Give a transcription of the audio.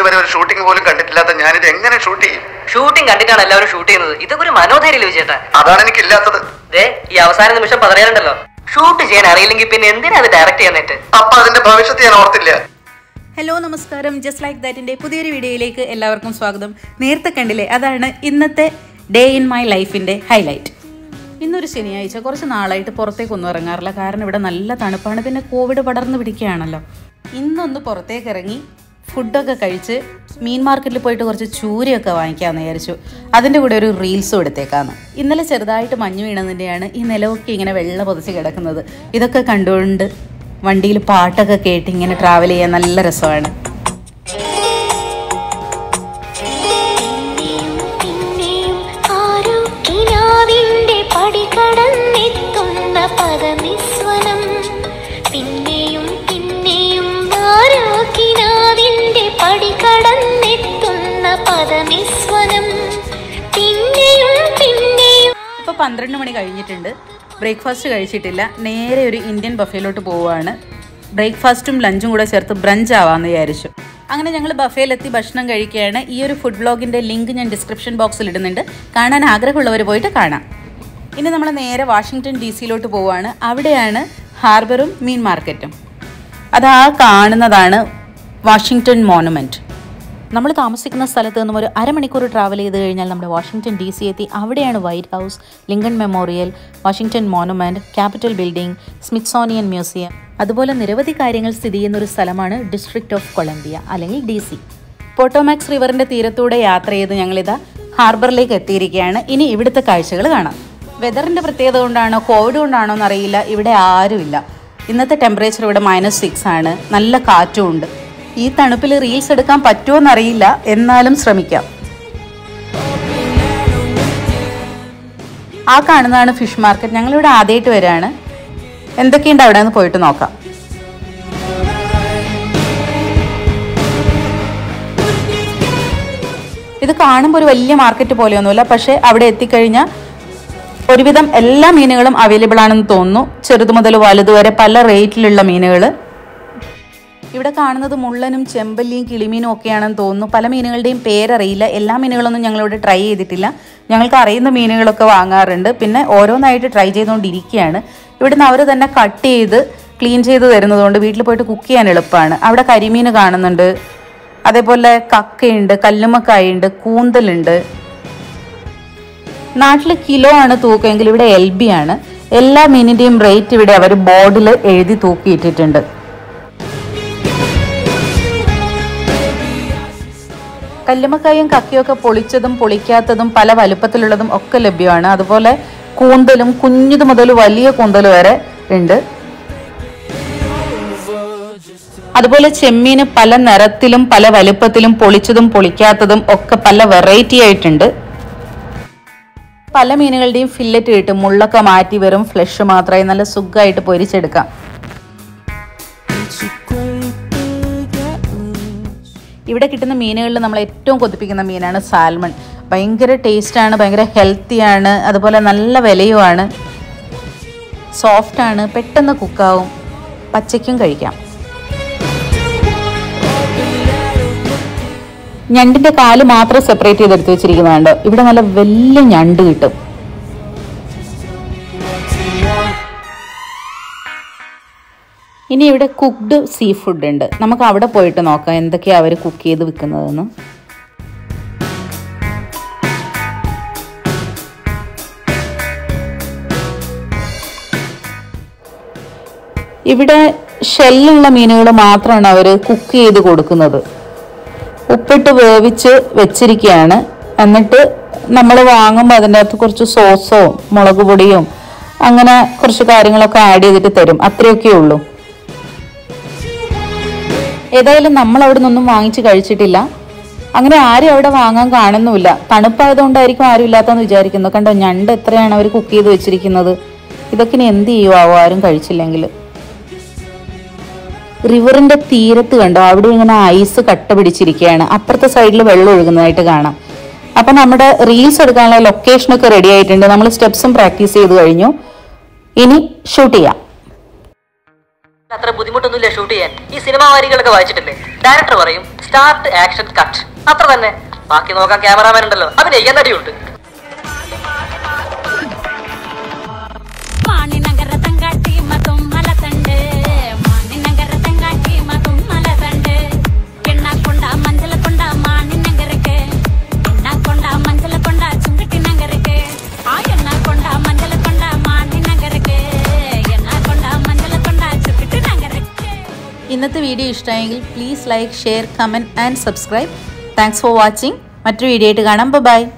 ഇതുവരെ ഒരു ഷൂട്ടിംഗ് പോലും കണ്ടിട്ടില്ലാത്ത ഞാനിത് എങ്ങനെ ഷൂട്ട് ചെയ്യും ഷൂട്ടിംഗ് കണ്ടിട്ടാണ് എല്ലാവരും ഷൂട്ട് ചെയ്യുന്നത് ഇതൊക്കെ ഒരു മനോധൈര്യം വിജയേട്ടാ അതാണ് എനിക്കില്ലാത്തത് ദേ ഈ അവസാന നിമിഷം പതറിയാലുണ്ടല്ലോ ഷൂട്ട് ചെയ്യാൻ അറിയില്ലെങ്കിൽ പിന്നെ എന്തിനാ അത് ഡയറക്റ്റ് ചെയ്യാനായിട്ട് അപ്പൊ അതിന്റെ ഭവിഷ്യത്ത് ഞാൻ ഓർത്തില്ല ഹലോ നമസ്കാരം ജസ്റ്റ് ലൈക്ക് ദാറ്റിൻ്റെ പുതിയൊരു വീഡിയോയിലേക്ക് എല്ലാവർക്കും സ്വാഗതം നേരത്തെ കണ്ടില്ലേ അതാണ് ഇന്നത്തെ ഡേ ഇൻ മൈ ലൈഫിൻ്റെ ഹൈലൈറ്റ് ഇന്നൊരു ശനിയാഴ്ച കുറച്ച് നാളായിട്ട് പുറത്തേക്കൊന്നും ഇറങ്ങാറില്ല കാരണം ഇവിടെ നല്ല തണുപ്പാണ് പിന്നെ കോവിഡ് പടർന്നു പിടിക്കുകയാണല്ലോ ഇന്നൊന്ന് പുറത്തേക്ക് ഇറങ്ങി ഫുഡൊക്കെ കഴിച്ച് മീൻ മാർക്കറ്റിൽ പോയിട്ട് കുറച്ച് ചൂരയൊക്കെ വാങ്ങിക്കാമെന്ന് വിചാരിച്ചു അതിൻ്റെ കൂടെ ഒരു റീൽസും എടുത്തേക്കാന്ന് ഇന്നലെ ചെറുതായിട്ട് മഞ്ഞ് വീണതിൻ്റെയാണ് ഈ നിലമൊക്കെ ഇങ്ങനെ വെള്ള പൊതിച്ച് കിടക്കുന്നത് ഇതൊക്കെ കണ്ടുകൊണ്ട് വണ്ടിയിൽ പാട്ടൊക്കെ കേട്ട് ഇങ്ങനെ ട്രാവൽ ചെയ്യാൻ നല്ല രസമാണ് പിന്നെയും ആരോ കിനാവിന്റെ പടി കടന്നെത്തുന്ന പദനിസ്വനം പിന്നെയും പിന്നെയും ആരോ കിനാവിന്റെ പടി കടന്നെത്തുന്ന പദനിസ്വനം പിന്നെയും പിന്നെയും ഇപ്പോൾ പന്ത്രണ്ട് മണി കഴിഞ്ഞിട്ടുണ്ട് ബ്രേക്ക്ഫാസ്റ്റ് കഴിച്ചിട്ടില്ല നേരെ ഒരു ഇന്ത്യൻ ബഫേലോട്ട് പോവുകയാണ് ബ്രേക്ക്ഫാസ്റ്റും ലഞ്ചും കൂടെ ചേർത്ത് ബ്രഞ്ച് ആവാമെന്ന് വിചാരിച്ചു അങ്ങനെ ഞങ്ങൾ ബഫേലെത്തി ഭക്ഷണം കഴിക്കുകയാണ് ഈ ഒരു ഫുഡ് ബ്ലോഗിൻ്റെ ലിങ്ക് ഞാൻ ഡിസ്ക്രിപ്ഷൻ ബോക്സിൽ ഇടുന്നുണ്ട് കാണാൻ ആഗ്രഹമുള്ളവർ പോയിട്ട് കാണാം ഇനി നമ്മൾ നേരെ വാഷിങ്ടൺ ഡി സിയിലോട്ട് പോവുകയാണ് അവിടെയാണ് ഹാർബറും മീൻ മാർക്കറ്റും അത് ആ കാണുന്നതാണ് വാഷിങ്ടൺ മോണുമെൻറ്റ് നമ്മൾ താമസിക്കുന്ന സ്ഥലത്ത് നിന്നും ഒരു അരമണിക്കൂർ ട്രാവൽ ചെയ്ത് കഴിഞ്ഞാൽ നമ്മുടെ വാഷിങ്ടൺ ഡി സി എത്തി അവിടെയാണ് White House Lincoln Memorial Washington Monument Capitol building Smithsonian museum അതുപോലെ നിരവധി കാര്യങ്ങൾ സ്ഥിതി ചെയ്യുന്ന ഒരു സ്ഥലമാണ് ഡിസ്ട്രിക്റ്റ് ഓഫ് കൊളംബിയ അല്ലെങ്കിൽ ഡി സി പോട്ടോമാക്സ് റിവറിൻ്റെ തീരത്തൂടെ യാത്ര ചെയ്ത് ഞങ്ങളിതാ ഹാർബറിലേക്ക് എത്തിയിരിക്കുകയാണ് ഇനി ഇവിടുത്തെ കാഴ്ചകൾ കാണാം വെതറിൻ്റെ പ്രത്യേകത കൊണ്ടാണോ കോവിഡ് കൊണ്ടാണോ എന്നറിയില്ല ഇവിടെ ആരുമില്ല ഇന്നത്തെ ടെമ്പറേച്ചർ ഇവിടെ മൈനസ് സിക്സ് ആണ് നല്ല കാറ്റും ഉണ്ട് ഈ തണുപ്പിൽ റീൽസ് എടുക്കാൻ പറ്റുമോ എന്നറിയില്ല എന്നാലും ശ്രമിക്കാം ആ കാണുന്നതാണ് ഫിഷ് മാർക്കറ്റ് ഞങ്ങളിവിടെ ആദ്യമായിട്ട് വരികയാണ് എന്തൊക്കെയുണ്ട് അവിടെ നിന്ന് പോയിട്ട് നോക്കാം ഇത് കാണുമ്പോൾ ഒരു വലിയ മാർക്കറ്റ് പോലെയൊന്നുമില്ല പക്ഷേ അവിടെ എത്തിക്കഴിഞ്ഞാൽ ഒരുവിധം എല്ലാ മീനുകളും അവൈലബിൾ ആണെന്ന് തോന്നുന്നു ചെറുത് മുതൽ വലുത് വരെ പല റേറ്റിലുള്ള മീനുകൾ ഇവിടെ കാണുന്നത് മുള്ളനും ചെമ്പല്ലിയും കിളിമീനും ഒക്കെയാണെന്ന് തോന്നുന്നു പല മീനുകളുടെയും പേരറിയില്ല എല്ലാ മീനുകളൊന്നും ഞങ്ങളിവിടെ ട്രൈ ചെയ്തിട്ടില്ല ഞങ്ങൾക്ക് അറിയുന്ന മീനുകളൊക്കെ വാങ്ങാറുണ്ട് പിന്നെ ഓരോന്നായിട്ട് ട്രൈ ചെയ്തുകൊണ്ടിരിക്കുകയാണ് ഇവിടുന്ന് അവർ തന്നെ കട്ട് ചെയ്ത് ക്ലീൻ ചെയ്ത് തരുന്നതുകൊണ്ട് വീട്ടിൽ പോയിട്ട് കുക്ക് ചെയ്യാൻ എളുപ്പമാണ് അവിടെ കരിമീൻ കാണുന്നുണ്ട് അതേപോലെ കക്കയുണ്ട് കല്ലുമ്മക്കായുണ്ട് കൂന്തലുണ്ട് നാട്ടിൽ കിലോ ആണ് തൂക്കമെങ്കിൽ ഇവിടെ എൽ ബി ആണ് എല്ലാ മീനിന്റെയും റേറ്റ് ഇവിടെ അവർ ബോർഡിൽ എഴുതി തൂക്കിയിട്ടിട്ടുണ്ട് കല്ലുമ്മക്കായും കക്കയും ഒക്കെ പൊളിച്ചതും പൊളിക്കാത്തതും പല വലുപ്പത്തിലുള്ളതും ഒക്കെ ലഭ്യമാണ് അതുപോലെ കൂന്തലും കുഞ്ഞത് മുതൽ വലിയ കൂന്തൽ വരെ ഉണ്ട് അതുപോലെ ചെമ്മീന് പല നിറത്തിലും പല വലുപ്പത്തിലും പൊളിച്ചതും പൊളിക്കാത്തതും ഒക്കെ പല വെറൈറ്റി ആയിട്ടുണ്ട് പല മീനുകളുടെയും ഫില്ലറ്റ് കിട്ടും മുള്ളൊക്കെ മാറ്റി വെറും ഫ്ലഷ് മാത്രമായി നല്ല സുഖമായിട്ട് പൊരിച്ചെടുക്കാം ഇവിടെ കിട്ടുന്ന മീനുകളിൽ നമ്മൾ ഏറ്റവും കൊതിപ്പിക്കുന്ന മീനാണ് സാൽമൺ ഭയങ്കര ടേസ്റ്റാണ് ഭയങ്കര ഹെൽത്തിയാണ് അതുപോലെ നല്ല വിലയുമാണ് സോഫ്റ്റാണ് പെട്ടെന്ന് കുക്കാവും പച്ചയ്ക്കും കഴിക്കാം ഞണ്ടിന്റെ കാല് മാത്രം സെപ്പറേറ്റ് ചെയ്തെടുത്ത് വെച്ചിരിക്കുന്നതുണ്ട് ഇവിടെ നല്ല വലിയ ഞണ്ട് കിട്ടും ഇനി ഇവിടെ കുക്ക്ഡ് സീ ഫുഡ് ഉണ്ട് നമുക്ക് അവിടെ പോയിട്ട് നോക്കാം എന്തൊക്കെയാ അവർ കുക്ക് ചെയ്ത് വിൽക്കുന്നതെന്ന് ഇവിടെ ഷെല്ലുള്ള മീനുകൾ മാത്രമാണ് അവർ കുക്ക് ചെയ്ത് കൊടുക്കുന്നത് ഉപ്പിട്ട് വേവിച്ച് വെച്ചിരിക്കുകയാണ് എന്നിട്ട് നമ്മൾ വാങ്ങുമ്പോൾ അതിൻ്റെ അകത്ത് കുറച്ച് സോസോ മുളക് പൊടിയും അങ്ങനെ കുറച്ച് കാര്യങ്ങളൊക്കെ ആഡ് ചെയ്തിട്ട് തരും അത്രയൊക്കെ ഉള്ളൂ ഏതായാലും നമ്മൾ അവിടെ നിന്നൊന്നും വാങ്ങിച്ച് കഴിച്ചിട്ടില്ല അങ്ങനെ ആരും അവിടെ വാങ്ങാൻ കാണുന്നുമില്ല തണുപ്പായതുകൊണ്ടായിരിക്കും ആരും ഇല്ലാത്തതെന്ന് വിചാരിക്കുന്നു കണ്ടോ ഞണ്ട് എത്രയാണ് അവർ കുക്ക് ചെയ്ത് വെച്ചിരിക്കുന്നത് ഇതൊക്കെ ഇനി എന്ത് ചെയ്യുമാവോ ആരും കഴിച്ചില്ലെങ്കിൽ റിവറിന്റെ തീരത്ത് കണ്ടോ അവിടെ ഇങ്ങനെ ഐസ് കട്ട പിടിച്ചിരിക്കുകയാണ് അപ്പുറത്തെ സൈഡിൽ വെള്ളം ഒഴുകുന്നതായിട്ട് കാണാം അപ്പൊ നമ്മുടെ റീൽസ് എടുക്കാനുള്ള ലൊക്കേഷനൊക്കെ റെഡി ആയിട്ടുണ്ട് നമ്മൾ സ്റ്റെപ്സും പ്രാക്ടീസ് ചെയ്ത് കഴിഞ്ഞു ഇനി ഷൂട്ട് ചെയ്യാം അത്ര ബുദ്ധിമുട്ടൊന്നുമില്ല ഷൂട്ട് ചെയ്യാൻ ഈ സിനിമാ വാരികളൊക്കെ വായിച്ചിട്ടില്ലേ ഡയറക്ടർ പറയും സ്റ്റാർട്ട് ആക്ഷൻ കട്ട് അത്ര തന്നെ ബാക്കി നോക്കാൻ ക്യാമറാമാൻ ഉണ്ടല്ലോ അഭിനയിക്കാൻ നടിയുണ്ട് മാണിനഗര തങ്കാട്ടി മതും മലതണ്ട് മാണിനഗര തങ്കാട്ടി മതും മലതണ്ട് എണ്ണാക്കൊണ്ട മഞ്ചല കൊണ്ട മാണിനഗരക്ക് എണ്ണാക്കൊണ്ട മഞ്ചല കൊണ്ട ചുങ്കട്ടി നഗരക്ക് ആ എണ്ണാക്കൊണ്ട മഞ്ചല കൊണ്ട മാണിനഗരക്ക് എണ്ണാക്കൊണ്ട മഞ്ചല കൊണ്ട ചുങ്കട്ടി നഗരക്ക് ഇന്നത്തെ വീഡിയോ ഇഷ്ടമായെങ്കിൽ please like share comment and subscribe thanks for watching മറ്റൊരു വീഡിയോ ആയിട്ട് കാണാം ബൈ